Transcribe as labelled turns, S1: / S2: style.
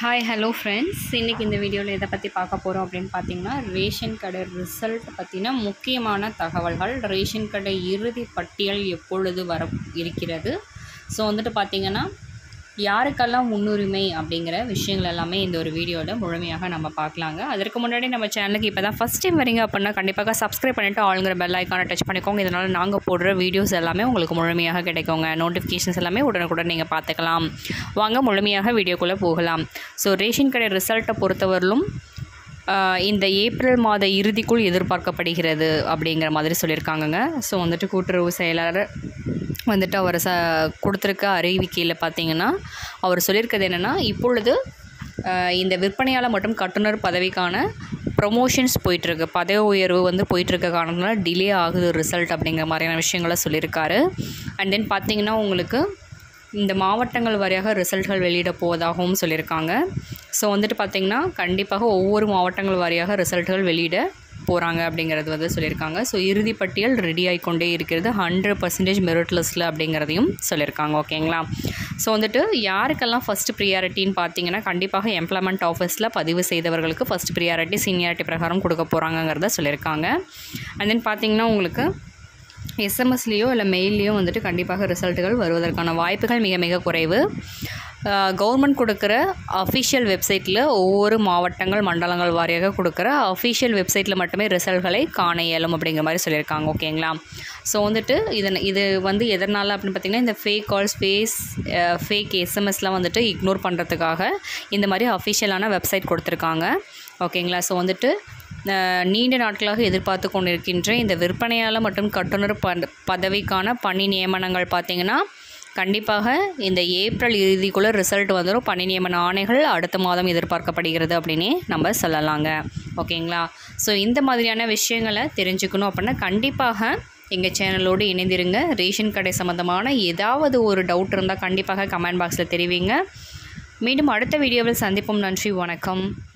S1: hi hello friends இன்றைக்கி இந்த வீடியோவில் எதை பற்றி பார்க்க போகிறோம் அப்படின்னு பார்த்தீங்கன்னா ரேஷன் கடை ரிசல்ட் பற்றின முக்கியமான தகவல்கள் ரேஷன் கடை இறுதி பட்டியல் எப்பொழுது வர இருக்கிறது ஸோ வந்துட்டு பார்த்தீங்கன்னா யாருக்கெல்லாம் முன்னுரிமை அப்படிங்கிற விஷயங்கள் எல்லாமே இந்த ஒரு வீடியோவில் முழுமையாக நம்ம பார்க்கலாங்க அதற்கு முன்னாடி நம்ம சேனலுக்கு இப்போ தான் ஃபஸ்ட் டைம் வரீங்க அப்படின்னா கண்டிப்பாக சப்ஸ்கிரைப் பண்ணிவிட்டு ஆளுங்கிற பெல் ஐக்கானை டச் பண்ணிக்கோங்க இதனால் நாங்கள் போடுற வீடியோஸ் எல்லாமே உங்களுக்கு முழுமையாக கிடைக்குங்க நோட்டிஃபிகேஷன்ஸ் எல்லாமே உடனுக்குடன் நீங்கள் பார்த்துக்கலாம் வாங்க முழுமையாக வீடியோக்குள்ளே போகலாம் ஸோ ரேஷன் கடை ரிசல்ட்டை பொறுத்தவரையிலும் ஆஹ், இந்த ஏப்ரல் மாத இறுதிக்குள் எதிர்பார்க்கப்படுகிறது அப்படிங்கிற மாதிரி சொல்லியிருக்காங்கங்க ஸோ வந்துட்டு கூட்டுறவு செயலாளர் வந்துட்டு அவர் ச கொடுத்துருக்க அறிவிக்கையில் பார்த்தீங்கன்னா அவர் சொல்லியிருக்கிறது என்னென்னா இப்பொழுது ஆஹ், இந்த விற்பனையாளர் மற்றும் கட்டுனர் பதவிக்கான ப்ரொமோஷன்ஸ் போயிட்டுருக்கு பதவி உயர்வு வந்து போயிட்டுருக்க காரணத்தினால டிலே ஆகுது ரிசல்ட் அப்படிங்கிற மாதிரியான விஷயங்களை சொல்லியிருக்காரு அண்ட் தென் பார்த்தீங்கன்னா உங்களுக்கு இந்த மாவட்டங்கள் வாரியாக ரிசல்ட்கள் வெளியிட போவதாகவும் சொல்லியிருக்காங்க ஸோ வந்துட்டு பார்த்திங்கன்னா கண்டிப்பாக ஒவ்வொரு மாவட்டங்கள் வாரியாக ரிசல்ட்கள் வெளியிட போகிறாங்க அப்படிங்கிறது வந்து சொல்லியிருக்காங்க ஸோ இறுதி பட்டியல் ரெடி ஆகிக்கொண்டே இருக்கிறது ஹண்ட்ரட் பர்சன்டேஜ் மெரிட் லிஸ்ட்டில் அப்படிங்கிறதையும் சொல்லியிருக்காங்க ஓகேங்களா ஸோ வந்துட்டு யாருக்கெல்லாம் ஃபஸ்ட் ப்ரியாரிட்டின்னு பார்த்தீங்கன்னா கண்டிப்பாக எம்ப்ளாய்மெண்ட் ஆஃபீஸில் பதிவு செய்தவர்களுக்கு ஃபஸ்ட் ப்ரியாரிட்டி சீனியாரிட்டி பிரகாரம் கொடுக்க போகிறாங்கங்கிறத சொல்லியிருக்காங்க அண்ட் தென் பார்த்தீங்கன்னா உங்களுக்கு எஸ்எம்எஸ்லேயோ இல்லை மெயில்லையோ வந்துட்டு கண்டிப்பாக ரிசல்ட்டுகள் வருவதற்கான வாய்ப்புகள் மிக மிக குறைவு கவர்மெண்ட் கொடுக்குற அஃபிஷியல் வெப்சைட்டில் ஒவ்வொரு மாவட்டங்கள் மண்டலங்கள் வாரியாக கொடுக்குற அஃபிஷியல் வெப்சைட்டில் மட்டுமே ரிசல்ட்களை காண இயலும் அப்படிங்கிற மாதிரி சொல்லியிருக்காங்க ஓகேங்களா ஸோ வந்துட்டு இதன் இது வந்து எதனால் அப்படின்னு பார்த்தீங்கன்னா இந்த ஃபேக் கால்ஸ் ஃபேஸ் ஃபேக் எஸ்எம்எஸ்லாம் வந்துட்டு இக்னோர் பண்ணுறதுக்காக இந்த மாதிரி அஃபிஷியலான வெப்சைட் கொடுத்துருக்காங்க ஓகேங்களா ஸோ வந்துட்டு அஹ், நீண்ட நாட்களாக எதிர்பார்த்து கொண்டிருக்கின்ற இந்த விற்பனையாளர் மற்றும் கட்டுனர் ப பதவிக்கான பணி நியமனங்கள் பார்த்திங்கன்னா கண்டிப்பாக இந்த ஏப்ரல் இறுதிக்குள்ளே ரிசல்ட் வந்துடும் பணி நியமன ஆணைகள் அடுத்த மாதம் எதிர்பார்க்கப்படுகிறது அப்படின்னே நம்ம சொல்லலாங்க ஓகேங்களா ஸோ இந்த மாதிரியான விஷயங்களை தெரிஞ்சுக்கணும் அப்படின்னா கண்டிப்பாக எங்கள் சேனலோடு இணைந்திருங்க ரேஷன் கடை சம்மந்தமான ஏதாவது ஒரு டவுட் இருந்தால் கண்டிப்பாக கமெண்ட் பாக்ஸில் தெரிவிங்க மீண்டும் அடுத்த வீடியோவில் சந்திப்போம் நன்றி வணக்கம்